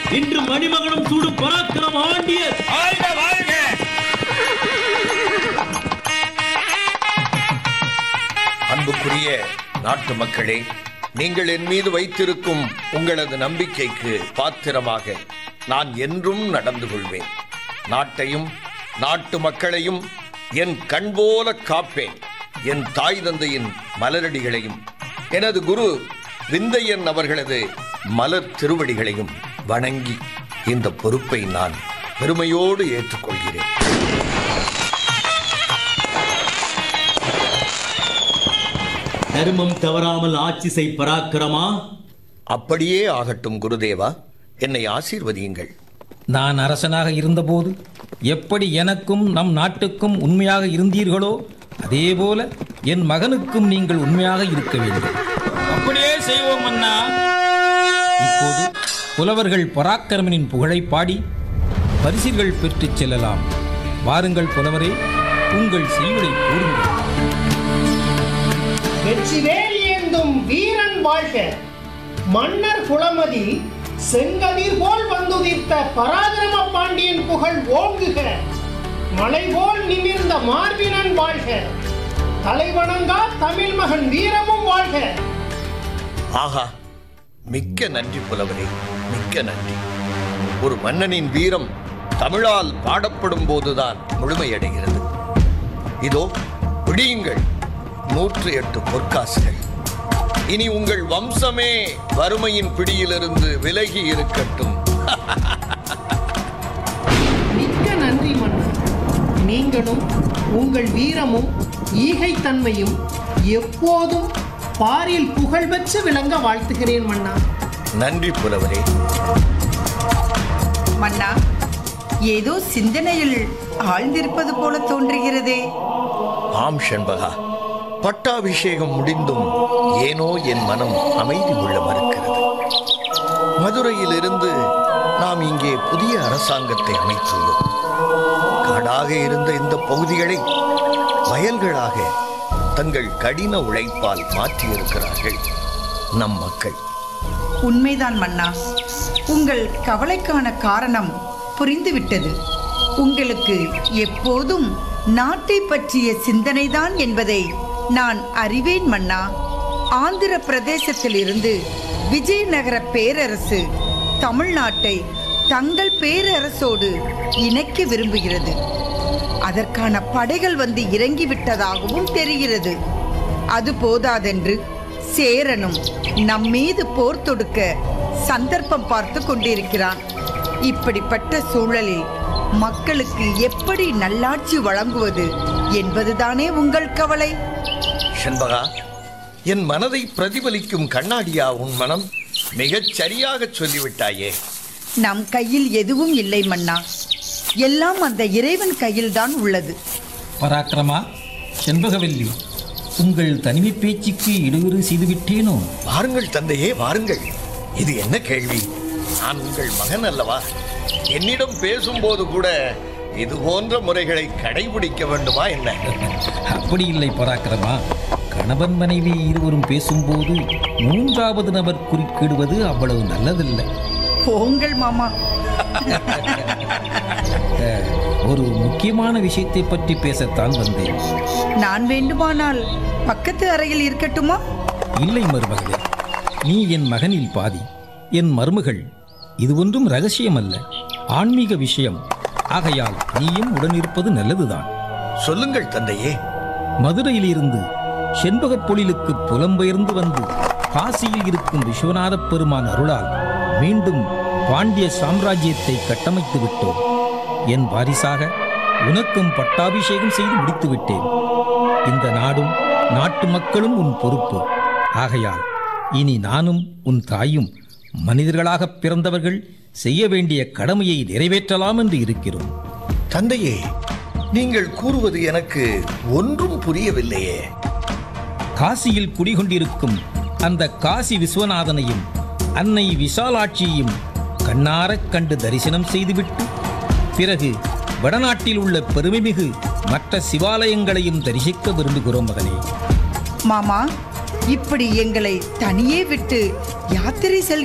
இன்று மணிமகனும் சூடும் பராக்கிரம ஆண்டியர் வாழ்க வாழ்க அன்புக்குரிய நாட்டு மக்களே நீங்கள் என் மீது வைத்திருக்கும் உங்களது நம்பிக்கைக்கு பாத்திரமாக நான் என்றும் நடந்து கொள்வேன் நாட்டையும் நாட்டு மக்களையும் என் கண் போல காப்பேன் என் தாய் தந்தையின் மலரடிகளையும் எனது குரு விந்தையன் அவர்களது மலர் திருவடிகளையும் வணங்கி இந்த பொறுப்பை நான் பெருமையோடு ஏற்றுக்கொள்கிறேன் தர்மம் தவறாமல் ஆட்சி செய் பராக்கிரமா அப்படியே ஆகட்டும் குருதேவா என்னை ஆசீர்வதியுங்கள் நான் அரசனாக இருந்தபோது எப்படி எனக்கும் நம் நாட்டுக்கும் உண்மையாக இருந்தீர்களோ அதேபோல என் மகனுக்கும் நீங்கள் உண்மையாக இருக்க வேண்டும் அப்படியே செய்வோம் அண்ணா இப்போது புலவர்கள் பராக்கிரமனின் புகழை பாடி பரிசில்கள் பெற்றுச் செல்லலாம் வாருங்கள் புலவரே உங்கள் செய்வதை கூறுங்கள் வெற்றிவேல் ஏந்தும் வீரன் வாழ்க மன்னர் குளமதி செங்கதிர் போல் வந்துதித்த பராக்கிரம பாண்டியன் புகழ் ஓங்குக மலை போல் நிமிர்ந்த மார்பினன் வாழ்க தலைவணங்கா தமிழ் மகன் வீரமும் வாழ்க ஆஹா மிக்க நன்றி புலவரே மிக்க நன்றி ஒரு மன்னனின் வீரம் தமிழால் பாடப்படும் போதுதான் முழுமையடைகிறது இதோ விடியுங்கள் நூற்று எட்டு பொற்காசுகள் இனி உங்கள் வம்சமே வறுமையின் பிடியிலிருந்து விலகி இருக்கட்டும் மிக்க நன்றி மன்னர் நீங்களும் உங்கள் வீரமும் ஈகைத்தன்மையும் எப்போதும் பாரில் புகழ்பெற்று விளங்க வாழ்த்துகிறேன் மன்னா நன்றி புலவரே மன்னா ஏதோ சிந்தனையில் ஆழ்ந்திருப்பது போல தோன்றுகிறதே ஆம் ஷண்பகா பட்டாபிஷேகம் முடிந்தும் ஏனோ என் மனம் அமைதி கொள்ள மறுக்கிறது மதுரையிலிருந்து நாம் இங்கே புதிய அரசாங்கத்தை அமைத்துள்ளோம் காடாக இருந்த இந்த பகுதிகளை வயல்களாக தங்கள் கடின உழைப்பால் மாற்றியிருக்கிறார்கள் நம் மக்கள் உண்மைதான் மன்னா உங்கள் கவலைக்கான காரணம் புரிந்துவிட்டது உங்களுக்கு எப்போதும் நாட்டை பற்றிய சிந்தனைதான் என்பதை நான் அறிவேன் மன்னா ஆந்திர பிரதேசத்திலிருந்து விஜயநகர பேரரசு தமிழ்நாட்டை தங்கள் பேரரசோடு இணைக்க விரும்புகிறது அதற்கான படைகள் வந்து இறங்கிவிட்டதாகவும் தெரிகிறது அது போதாதென்று சேரனும் நம்மீது போர் தொடுக்க சந்தர்ப்பம் பார்த்து கொண்டிருக்கிறான் இப்படிப்பட்ட சூழலில் மக்களுக்கு எப்படி நல்லாட்சி வழங்குவது என்பதுதானே உங்கள் கவலை ஷண்பகா என் மனதை பிரதிபலிக்கும் கண்ணாடியா உன் மனம் மிகச் சரியாகச் சொல்லிவிட்டாயே நம் கையில் எதுவும் இல்லை மன்னா எல்லாம் அந்த இறைவன் கையில்தான் உள்ளது பராக்கிரமா செண்பகவல்லி உங்கள் தனிமை பேச்சுக்கு இடையூறு செய்துவிட்டேனோ வாருங்கள் தந்தையே வாருங்கள் இது என்ன கேள்வி நான் உங்கள் மகன் அல்லவா என்னிடம் பேசும்போது கூட இது போன்ற முறைகளை கடைபிடிக்க வேண்டுமா என்ன அப்படி இல்லை பராக்கிரமா கணவன் மனைவி இருவரும் பேசும்போது மூன்றாவது நபர் குறுக்கிடுவது அவ்வளவு நல்லதில்லை போங்கள் மாமா அஹ், ஒரு முக்கியமான விஷயத்தை பற்றி பேசத்தான் வந்தேன் நான் வேண்டுமானால் பக்கத்து அறையில் இருக்கட்டுமா இல்லை மருமகளே நீ என் மகனில் பாதி என் மருமகள் இது ஒன்றும் ரகசியம் அல்ல ஆன்மீக விஷயம் ஆகையால் நீயும் உடனிருப்பது நல்லதுதான் சொல்லுங்கள் தந்தையே மதுரையிலிருந்து செண்பகப் பொழிலுக்கு புலம்பெயர்ந்து வந்து காசியில் இருக்கும் விஸ்வநாதப் பெருமான் அருளால் மீண்டும் பாண்டிய சாம்ராஜ்யத்தை கட்டமைத்து விட்டோம் என் வாரிசாக உனக்கும் பட்டாபிஷேகம் செய்து முடித்து விட்டேன் இந்த நாடும் நாட்டு மக்களும் உன் பொறுப்பு ஆகையால் இனி நானும் உன் தாயும் மனிதர்களாகப் பிறந்தவர்கள் செய்ய வேண்டிய கடமையை நிறைவேற்றலாம் என்று இருக்கிறோம் தந்தையே நீங்கள் கூறுவது எனக்கு ஒன்றும் புரியவில்லையே காசியில் குடிகொண்டிருக்கும் அந்த காசி விஸ்வநாதனையும் அன்னை விசாலாட்சியையும் கண்ணாரக் கண்டு தரிசனம் செய்துவிட்டு பிறகு வடநாட்டில் உள்ள பெருமைமிகு மற்ற சிவாலயங்களையும் தரிசிக்க விரும்புகிறோம் மகனே மாமா இப்படி எங்களை தனியே விட்டு யாத்திரை செல்கிறீர்கள்